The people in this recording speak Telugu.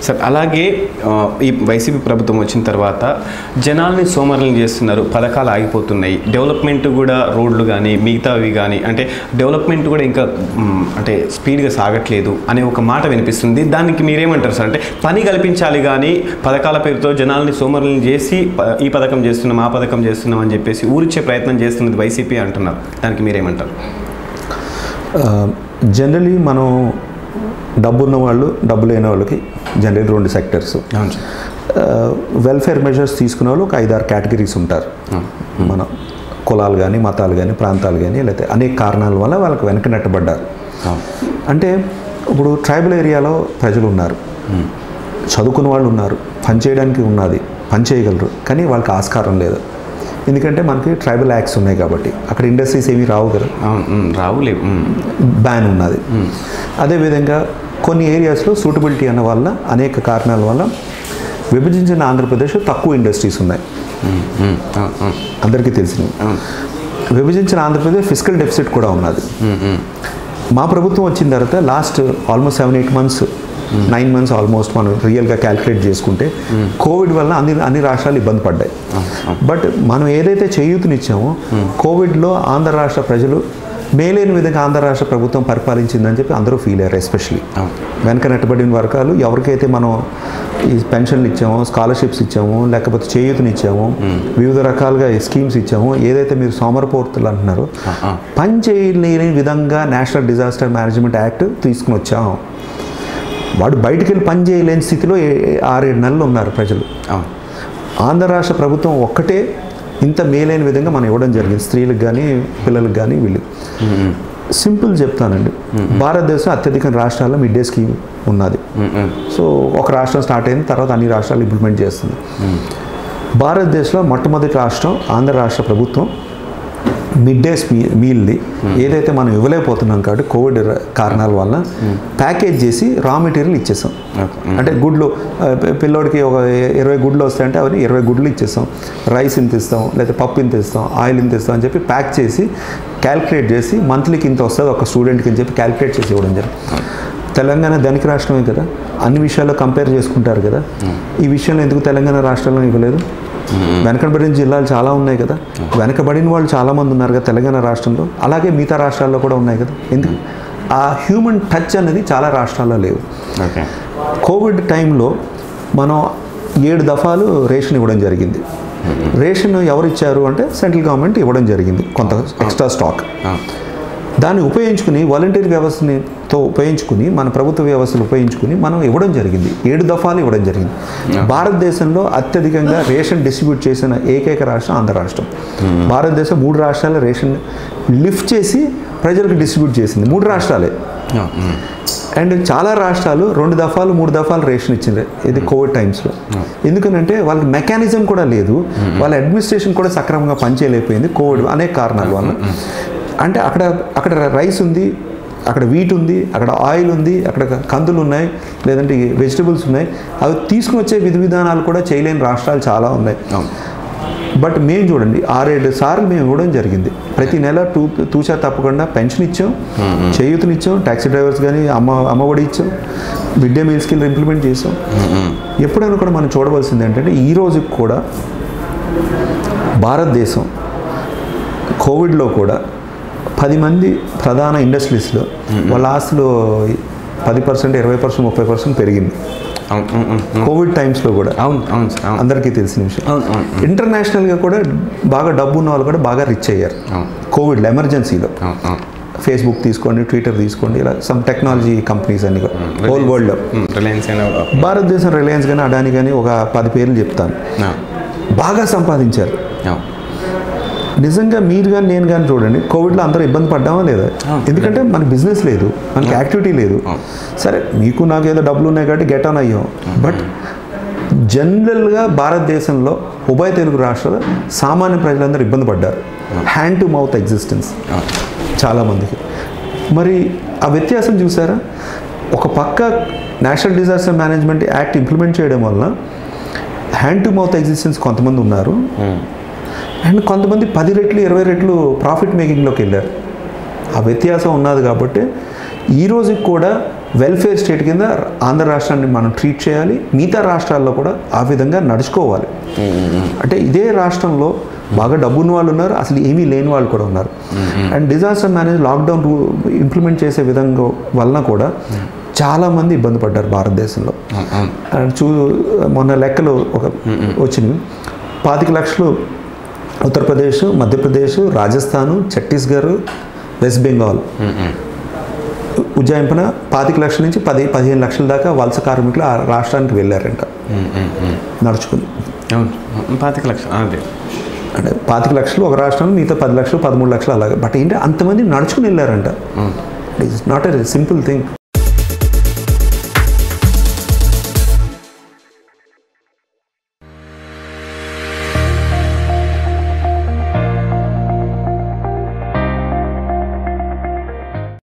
సార్ అలాగే ఆ, ఈ వైసీపీ ప్రభుత్వం వచ్చిన తర్వాత జనాల్ని సోమరులను చేస్తున్నారు పథకాలు ఆగిపోతున్నాయి డెవలప్మెంట్ కూడా రోడ్లు కానీ మిగతావి కానీ అంటే డెవలప్మెంట్ కూడా ఇంకా మ్, అంటే స్పీడ్గా సాగట్లేదు అనే ఒక మాట వినిపిస్తుంది దానికి మీరేమంటారు సార్ అంటే పని కల్పించాలి కానీ పథకాల పేరుతో జనాల్ని సోమరులను చేసి ప- ఈ పథకం చేస్తున్నాం ఆ పథకం చేస్తున్నాం అని చెప్పేసి ఊరిచ్చే ప్రయత్నం చేస్తున్నది వైసీపీ అంటున్నారు దానికి మీరేమంటారు జనరలీ మనం డబ్బు ఉన్న వాళ్ళు డబ్బు లేని వాళ్ళకి జనరల్ రెండు సెక్టర్స్ అవును సార్ వెల్ఫేర్ మెజర్స్ తీసుకునే వాళ్ళు ఒక ఐదారు కేటగిరీస్ ఉంటారు మన కులాలు కానీ మతాలు కానీ ప్రాంతాలు కానీ లేకపోతే అనేక కారణాల వల్ల వాళ్ళకి వెనక నెట్టబడ్డారు అవును అంటే ఇప్పుడు ట్రైబల్ ఏరియాలో ప్రజలు ఉన్నారు చదువుకున్న వాళ్ళు ఉన్నారు పని చేయడానికి ఉన్నది పని చేయగలరు కానీ వాళ్ళకి ఆస్కారం లేదు ఎందుకంటే మనకి ట్రైబల్ యాక్ట్స్ ఉన్నాయి కాబట్టి అక్కడ ఇండస్ట్రీస్ ఏమీ రావు కదా అవును మ్, రావులే మ్, బ్యాన్ ఉన్నది అదేవిధంగా కొన్ని ఏరియాస్లో సూటబిలిటీ అన్న వల్ల అనేక కారణాల వల్ల విభజించిన ఆంధ్రప్రదేశ్ తక్కువ ఇండస్ట్రీస్ ఉన్నాయి మ్, మ్, అవును, అవును, అందరికీ తెలిసినవి అవును. విభజించిన ఆంధ్రప్రదేశ్ ఫిజికల్ డెఫిసిట్ కూడా ఉన్నది మ్, మ్, మా ప్రభుత్వం వచ్చిన తర్వాత last almost seven eight months nine months almost మనం రియల్గా క్యాలిక్యులేట్ చేసుకుంటే కోవిడ్ వల్ల అన్ని అన్ని రాష్ట్రాలు ఇబ్బంది పడ్డాయి బట్ మనం ఏదైతే చేయూతనిచ్చామో కోవిడ్లో ఆంధ్ర రాష్ట్ర ప్రజలు మేలేని విధంగా ఆంధ్ర రాష్ట్ర ప్రభుత్వం పరిపాలించిందని చెప్పి అందరూ ఫీల్ అయ్యారు ఎస్పెషలీ అవును. వెనక నెట్టబడిన వర్గాలు ఎవరికైతే మనం ఈ పెన్షన్లు ఇచ్చామో స్కాలర్షిప్స్ ఇచ్చామో లేకపోతే చేయూతనిచ్చామో వివిధ రకాలుగా స్కీమ్స్ ఇచ్చామో ఏదైతే మీరు సోమరపోర్తులు అంటున్నారో ఆ. పని చేయలేని విధంగా నేషనల్ డిజాస్టర్ మేనేజ్మెంట్ యాక్ట్ తీసుకుని వచ్చాం వాడు బయటికి వెళ్ళి పని చేయలేని స్థితిలో ఏ- ఏ- ఆరేడు నెలలు ఉన్నారు ప్రజలు అవును ఆంధ్ర రాష్ట్ర ప్రభుత్వం ఒక్కటే ఇంత మేలైన విధంగా మనం ఇవ్వడం జరిగింది స్త్రీలకు కానీ పిల్లలకు కానీ వీళ్ళు సింపుల్ చెప్తానండి భారతదేశం అత్యధిక రాష్ట్రాల్లో మిడ్ డే స్కీమ్ ఉన్నది మ్, మ్, సో ఒక రాష్ట్రం స్టార్ట్ అయింది తర్వాత అన్ని రాష్ట్రాలు ఇంప్లిమెంట్ చేస్తుంది భారతదేశంలో మొట్టమొదటి రాష్ట్రం ఆంధ్ర రాష్ట్ర ప్రభుత్వం మిడ్ డేస్ మీ మీల్ని ఏదైతే మనం ఇవ్వలేకపోతున్నాం కాబట్టి కోవిడ్ ర- కారణాల వల్ల ప్యాకేజ్ చేసి రా మెటీరియల్ ఇచ్చేసాం ఓకే. అంటే గుడ్లు ఆ, పి- పిల్లోడికి ఒక ఇ- ఇరవై గుడ్లు వస్తాయంటే అవి ఇరవై గుడ్లు ఇచ్చేస్తాం రైస్ ఇంత ఇస్తాం లేదా పప్పు ఇంత ఇస్తాం ఆయిల్ ఇంత ఇస్తాం అని చెప్పి ప్యాక్ చేసి క్యాల్కులేట్ చేసి మంత్లీకి ఇంత వస్తుంది ఒక స్టూడెంట్కి అని చెప్పి క్యాల్కులేట్ చేసి ఇవ్వడం జరిగింది తెలంగాణ ధనిక రాష్ట్రమే కదా అన్ని విషయాల్లో కంపేర్ చేసుకుంటారు కదా ఈ విషయంలో ఎందుకు తెలంగాణ రాష్ట్రంలో ఇవ్వలేదు వెనకబడిన జిల్లాలు చాలా ఉన్నాయి కదా వెనకబడిన వాళ్ళు చాలామంది ఉన్నారు కదా తెలంగాణ రాష్ట్రంలో అలాగే మిగతా రాష్ట్రాల్లో కూడా ఉన్నాయి కదా ఎందుకు ఆ హ్యూమన్ టచ్ అనేది చాలా రాష్ట్రాల్లో లేవు ఓకే కోవిడ్ టైంలో మనం ఏడు దఫాలు రేషన్ ఇవ్వడం జరిగింది రేషన్ ఎవరు ఇచ్చారు అంటే సెంట్రల్ గవర్నమెంట్ ఇవ్వడం జరిగింది కొంత ఎక్స్ట్రా స్టాక్ అవును దాన్ని ఉపయోగించుకుని వాలంటీర్ వ్యవస్థనితో ఉపయోగించుకుని మన ప్రభుత్వ వ్యవస్థలు ఉపయోగించుకుని మనం ఇవ్వడం జరిగింది ఏడు దఫాలు ఇవ్వడం జరిగింది భారతదేశంలో అత్యధికంగా రేషన్ డిస్ట్రిబ్యూట్ చేసిన ఏకైక రాష్ట్రం ఆంధ్ర రాష్ట్రం భారతదేశం మూడు రాష్ట్రాల రేషన్ లిఫ్ట్ చేసి ప్రజలకు డిస్ట్రిబ్యూట్ చేసింది మూడు రాష్ట్రాలే అవును, మ్, అండ్ చాలా రాష్ట్రాలు రెండు దఫాలు మూడు దఫాలు రేషన్ ఇచ్చింది ఇది కోవిడ్ టైమ్స్లో ఎందుకనంటే వాళ్ళకి మెకానిజం కూడా లేదు వాళ్ళ అడ్మినిస్ట్రేషన్ కూడా సక్రమంగా పనిచేయలేకపోయింది కోవిడ్ అనేక కారణాల వల్ల అంటే అక్కడ అక్కడ రైస్ ఉంది అక్కడ వీట్ ఉంది అక్కడ ఆయిల్ ఉంది అక్కడ కందులు ఉన్నాయి లేదంటే వెజిటబుల్స్ ఉన్నాయి అవి తీసుకుని వచ్చే విధి విధానాలు కూడా చేయలేని రాష్ట్రాలు చాలా ఉన్నాయి అవును బట్ మేము చూడండి ఆరేడు సార్లు మేము ఇవ్వడం జరిగింది ప్రతి నెల టూ తూచా తప్పకుండా పెన్షన్ ఇచ్చాం చేయూతనిచ్చాం ట్యాక్సీ డ్రైవర్స్ కానీ అమ్మ అమ్మఒడి ఇచ్చాం mid day meal skill implement చేసాం ఎప్పుడైనా కూడా మనం చూడవలసింది ఏంటంటే ఈ రోజుకి కూడా భారతదేశం కోవిడ్లో కూడా పది మంది ప్రధాన ఇండస్ట్రీస్లో వాళ్ళ ఆస్తులు పది పర్సెంట్ ఇరవై పర్సెంట్ ముప్పై పర్సెంట్ పెరిగింది అవును మ్, మ్, మ్. కోవిడ్ టైమ్స్లో కూడా అవును అవును సార్ అవును అందరికీ తెలిసిన విషయం అవును అవును ఇంటర్నేషనల్గా కూడా బాగా డబ్బు ఉన్న వాళ్ళు కూడా బాగా రిచ్ అయ్యారు అవును కోవిడ్లో ఎమర్జెన్సీలో అవును అవును ఫేస్బుక్ తీసుకోండి ట్విట్టర్ తీసుకోండి ఇలా సమ్ టెక్నాలజీ కంపెనీస్ అన్ని హోల్ వరల్డ్లో రిలయన్స్ అయినా భారతదేశం రిలయన్స్ కానీ అడాని కానీ ఒక పది పేర్లు చెప్తాను బాగా సంపాదించారు అవును నిజంగా మీరు కానీ నేను కానీ చూడండి కోవిడ్లో అందరూ ఇబ్బంది పడ్డామా లేదా అవును. ఎందుకంటే మనకి బిజినెస్ లేదు మనకి యాక్టివిటీ లేదు అవును. సరే మీకు నాకు ఏదో డబ్బులు ఉన్నాయి కాబట్టి గెట్ ఆన్ అయ్యాం బట్ జనరల్గా భారతదేశంలో ఉభయ తెలుగు రాష్ట్రాలు సామాన్య ప్రజలందరూ ఇబ్బంది పడ్డారు హ్యాండ్ టు మౌత్ ఎగ్జిస్టెన్స్ అవును చాలామందికి మరి ఆ వ్యత్యాసం చూసారా ఒక పక్క national disaster management act implement చేయడం వల్ల హ్యాండ్ టు మౌత్ ఎగ్జిస్టెన్స్ కొంతమంది ఉన్నారు అండ్ కొంతమంది పది రెట్లు ఇరవై రెట్లు ప్రాఫిట్ మేకింగ్లోకి వెళ్ళారు ఆ వ్యత్యాసం ఉన్నది కాబట్టి ఈ రోజుకి కూడా వెల్ఫేర్ స్టేట్ కింద ఆంధ్ర రాష్ట్రాన్ని మనం ట్రీట్ చేయాలి మిగతా రాష్ట్రాల్లో కూడా ఆ విధంగా నడుచుకోవాలి అంటే ఇదే రాష్ట్రంలో బాగా డబ్బున్న వాళ్ళు ఉన్నారు అసలు ఏమీ లేని వాళ్ళు కూడా ఉన్నారు and disaster manage lockdown implement చేసే విధంగా వలన కూడా చాలామంది ఇబ్బంది పడ్డారు భారతదేశంలో అండ్ చూ మొన్న లెక్కలు ఒక వచ్చినవి పాతిక లక్షలు ఉత్తరప్రదేశ్ మధ్యప్రదేశ్ రాజస్థాన్ ఛత్తీస్గఢ్ వెస్ట్ బెంగాల్ ఉజ్జాయింపున పాతిక లక్షల నుంచి పది పదిహేను లక్షల దాకా వలస కార్మికులు ఆ రాష్ట్రానికి వెళ్ళారంట నడుచుకుని అవును పాతిక లక్షలు అదే అంటే పాతిక లక్షలు ఒక రాష్ట్రం మిగతా పది లక్షలు పదమూడు లక్షలు అలాగే బట్ ఏంటి అంతమంది నడుచుకుని వెళ్ళారంట it's not a simple thing